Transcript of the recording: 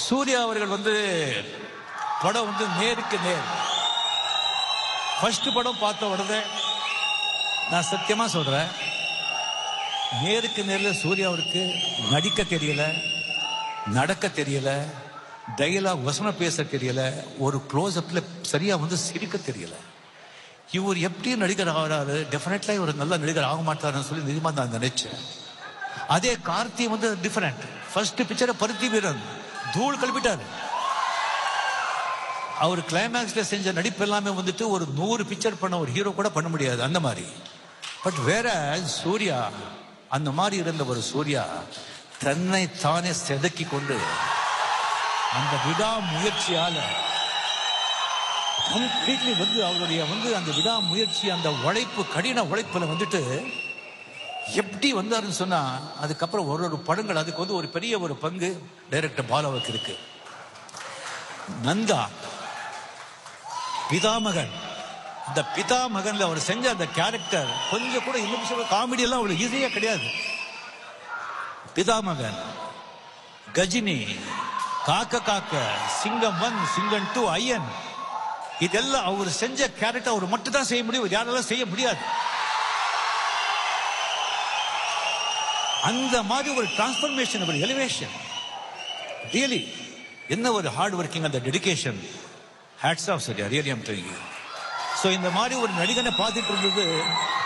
சூர்யா அவர்கள் வந்து படம் வந்து நேருக்கு நேர் ஃபர்ஸ்ட் படம் பார்த்த உடனே நான் சத்தியமா சொல்றேன் நேருக்கு நேர்ல சூர்யா அவருக்கு நடிக்க தெரியல நடக்க தெரியல டைலாக் வசனம் பேச தெரியல ஒரு க்ளோஸ் அப்ல சரியா வந்து சிரிக்க தெரியல இவர் எப்படி நடிகர் ஆகிறாரு டெஃபினெட்லா இவர் நல்ல நடிகர் ஆக மாட்டாருன்னு சொல்லி நிஜமா நான் நினைச்சேன் அதே கார்த்தி வந்து டிஃபரெண்ட் ஃபர்ஸ்ட் பிக்சரை பருத்தி வீரன் தூள் கழுப்பிட்டாரு அவர் கிளைமேக்ஸ்ல செஞ்ச நடிப்பு எல்லாமே வந்துட்டு ஒரு நூறு பிக்சர் பண்ண ஒரு ஹீரோ கூட பண்ண முடியாது அந்த மாதிரி பட் வேற சூர்யா அந்த மாதிரி இருந்த ஒரு சூர்யா தன்னை தானே செதுக்கி கொண்டு அந்த விடா முயற்சியால கம்ப்ளீட்லி வந்து அவருடைய வந்து அந்த விடா முயற்சி அந்த உழைப்பு கடின உழைப்புல வந்துட்டு எப்படி வந்தாருன்னு சொன்னா அதுக்கப்புறம் ஒரு ஒரு படங்கள் அதுக்கு வந்து ஒரு பெரிய ஒரு பங்கு டைரக்டர் பாலாவுக்கு இருக்கு நந்தா பிதாமகன் இந்த பிதாமகன்ல அவர் செஞ்ச அந்த கேரக்டர் கொஞ்சம் கூட இன்னும் காமெடி எல்லாம் அவ்வளவு ஈஸியா கிடையாது பிதாமகன் கஜினி காக்க காக்க சிங்கம் ஒன் சிங்கம் டூ ஐயன் இதெல்லாம் அவர் செஞ்ச கேரக்டர் அவர் மட்டும் தான் செய்ய முடியும் வேற யாராலும் செய்ய முடியாது அந்த மாதிரி ஒரு டிரான்ஸ்பர்மேஷன் ஒரு எலிவேஷன் ரியலி என்ன ஒரு ஹார்ட் ஒர்க்கிங் அந்த டெடிகேஷன் ஹேட்ஸ் ஆஃப் சரியா ரியலி அம் டெலிங் ஸோ இந்த மாதிரி ஒரு நடிகனை பார்த்துட்டு இருந்தது